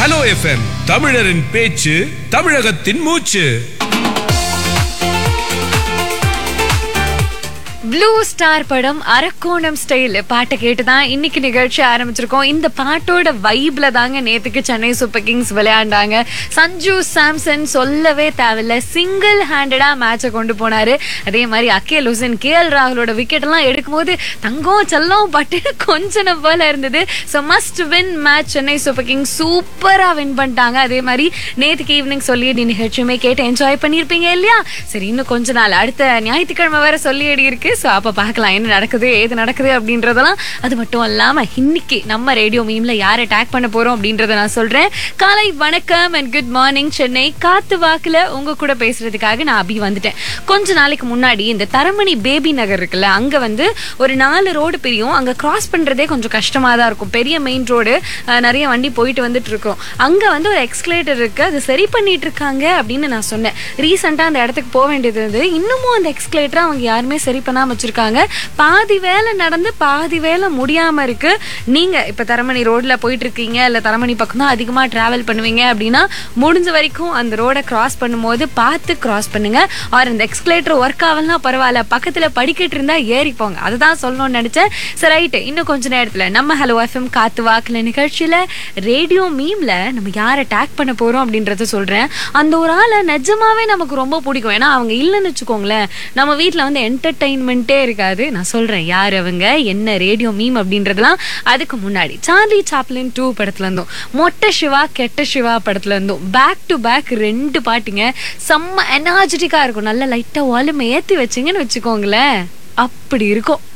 hello FM தமிழரின் பேச்சு தமிழகத்தின் மூச்சு ப்ளூ ஸ்டார் படம் அரக்கோணம் ஸ்டைல் பாட்டை கேட்டு தான் இன்னைக்கு நிகழ்ச்சி ஆரம்பிச்சிருக்கோம் இந்த பாட்டோட வைப்ல தாங்க நேத்துக்கு சென்னை சூப்பர் கிங்ஸ் விளையாண்டாங்க சஞ்சு சாம்சன் சொல்லவே தேவையில்ல சிங்கிள் ஹேண்டடா மேட்சை கொண்டு போனாரு அதே மாதிரி அக்கேல் ஹுசன் கே எல் ராகுலோட விக்கெட் எல்லாம் எடுக்கும்போது தங்கம் செல்லம் பட்டு கொஞ்சம் போல இருந்தது so must win match Chennai super kings சூப்பரா வின் பண்ணிட்டாங்க அதே மாதிரி நேத்துக்கு ஈவினிங் சொல்லி நீ நிகழ்ச்சியுமே கேட்டு என்ஜாய் பண்ணியிருப்பீங்க இல்லையா சரி இன்னும் கொஞ்ச நாள் அடுத்த ஞாயிற்றுக்கிழமை வேற சொல்லி இருக்கு ஸோ அப்போ பார்க்கலாம் என்ன நடக்குது ஏது நடக்குது அப்படின்றதெல்லாம் அது மட்டும் இல்லாமல் இன்னைக்கு நம்ம ரேடியோ மீம்ல யாரை டேக் பண்ண போறோம் அப்படின்றத நான் சொல்றேன் காலை வணக்கம் அண்ட் குட் மார்னிங் சென்னை காத்து வாக்குல உங்க கூட பேசுறதுக்காக நான் அபி வந்துட்டேன் கொஞ்ச நாளைக்கு முன்னாடி இந்த தரமணி பேபி நகர் இருக்குல்ல அங்க வந்து ஒரு நாலு ரோடு பிரியும் அங்க கிராஸ் பண்றதே கொஞ்சம் கஷ்டமா தான் இருக்கும் பெரிய மெயின் ரோடு நிறைய வண்டி போயிட்டு வந்துட்டு இருக்கோம் அங்க வந்து ஒரு எக்ஸ்கலேட்டர் இருக்கு அது சரி பண்ணிட்டு இருக்காங்க அப்படின்னு நான் சொன்னேன் ரீசெண்டா அந்த இடத்துக்கு போக வேண்டியது இருந்தது இன்னமும் அந்த எக்ஸ்கலேட்டர் அவங்க யாருமே சரி பண்ணாம வச்சிருக்காங்க பாதி வேலை நடந்து பாதி வேலை முடியாம இருக்கு நீங்க இப்ப தரமணி ரோட்ல போயிட்டு இருக்கீங்க இல்ல தரமணி பக்கம் தான் அதிகமா டிராவல் பண்ணுவீங்க அப்படின்னா முடிஞ்ச வரைக்கும் அந்த ரோட கிராஸ் பண்ணும்போது பார்த்து கிராஸ் பண்ணுங்க ஆர் அந்த எக்ஸ்கலேட்டர் ஒர்க் ஆகலாம் பரவாயில்ல பக்கத்துல படிக்கட்டு இருந்தா ஏறிப்போங்க அதுதான் சொல்லணும்னு நினைச்சேன் சரி ரைட்டு இன்னும் கொஞ்ச நேரத்துல நம்ம ஹலோ எஃப்எம் காத்து வாக்குல நிகழ்ச்சியில ரேடியோ மீம்ல நம்ம யாரை டேக் பண்ண போறோம் அப்படின்றத சொல்றேன் அந்த ஒரு ஆளை நிஜமாவே நமக்கு ரொம்ப பிடிக்கும் ஏன்னா அவங்க இல்லைன்னு வச்சுக்கோங்களேன் நம்ம வீட்ல வந்து என்டர்டைன்மெண்ட்டே இருக்காது நான் சொல்றேன் யார் அவங்க என்ன ரேடியோ மீம் அப்படின்றதெல்லாம் அதுக்கு முன்னாடி சார்லி சாப்ளின் டூ படத்துல இருந்தும் மொட்டை சிவா கெட்ட சிவா படத்துல இருந்தும் பேக் டு பேக் ரெண்டு பாட்டுங்க செம்ம எனர்ஜெட்டிக்கா இருக்கும் நல்ல லைட்டா வால்யூம் ஏத்தி வச்சிங்கன்னு வச்சுக்கோங்களேன் அப்படி இருக்கும்